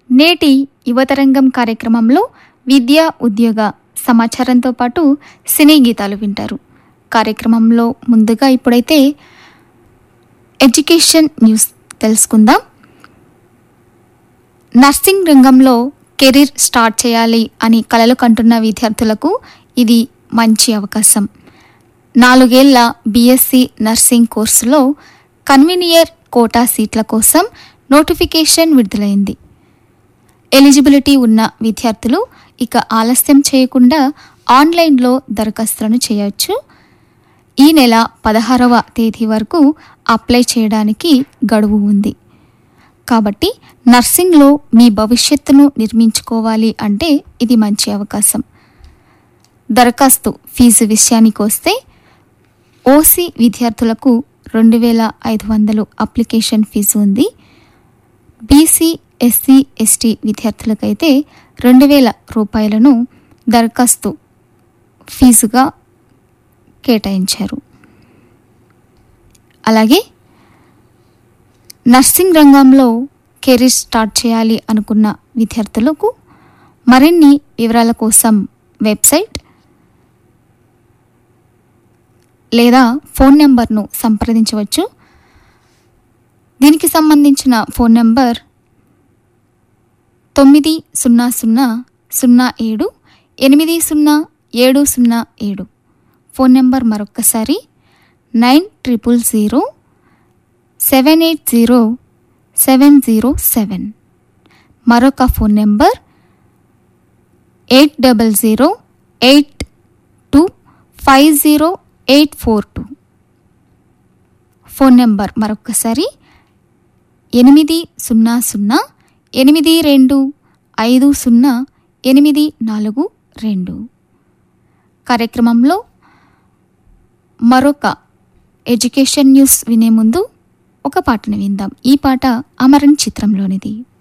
నేటి యువతరంగం కార్యక్రమంలో విద్య ఉద్యోగ సమాచారంతో పాటు సినీ గీతాలు వింటారు కార్యక్రమంలో ముందుగా ఇప్పుడైతే ఎడ్యుకేషన్ న్యూస్ తెలుసుకుందాం నర్సింగ్ రంగంలో కెరీర్ స్టార్ట్ చేయాలి అని కలలు కంటున్న విద్యార్థులకు ఇది మంచి అవకాశం నాలుగేళ్ల బీఎస్సీ నర్సింగ్ కోర్సులో కన్వీనియర్ కోటా సీట్ల కోసం నోటిఫికేషన్ విడుదలైంది ఎలిజిబిలిటీ ఉన్న విద్యార్థులు ఇక ఆలస్యం చేయకుండా ఆన్లైన్లో దరఖాస్తులను చేయవచ్చు ఈ నెల పదహారవ తేదీ వరకు అప్లై చేయడానికి గడువు ఉంది కాబట్టి నర్సింగ్లో మీ భవిష్యత్తును నిర్మించుకోవాలి అంటే ఇది మంచి అవకాశం దరఖాస్తు ఫీజు విషయానికి వస్తే ఓసీ విద్యార్థులకు రెండు వేల ఐదు వందలు అప్లికేషన్ ఫీజు ఉంది బీసీ ఎస్సీ ఎస్టీ విద్యార్థులకైతే రెండు వేల రూపాయలను దరఖాస్తు ఫీజుగా కేటాయించారు అలాగే నర్సింగ్ రంగంలో కెరీర్ స్టార్ట్ చేయాలి అనుకున్న విద్యార్థులకు మరిన్ని వివరాల కోసం వెబ్సైట్ లేదా ఫోన్ నెంబర్ను సంప్రదించవచ్చు దీనికి సంబంధించిన ఫోన్ నెంబర్ తొమ్మిది సున్నా సున్నా సున్నా ఏడు ఎనిమిది సున్నా ఏడు సున్నా ఏడు ఫోన్ నెంబర్ మరొక్కసారి nine triple zero seven eight zero seven zero seven మరొక phone number eight double zero eight two five zero eight four two phone number మరొక్కసారి ఎనిమిది సున్నా సున్నా ఎనిమిది రెండు ఐదు సున్నా ఎనిమిది నాలుగు రెండు కార్యక్రమంలో మరొక ఎడ్యుకేషన్ న్యూస్ వినే ముందు ఒక పాటను విందాం ఈ పాట అమరన్ చిత్రంలోనిది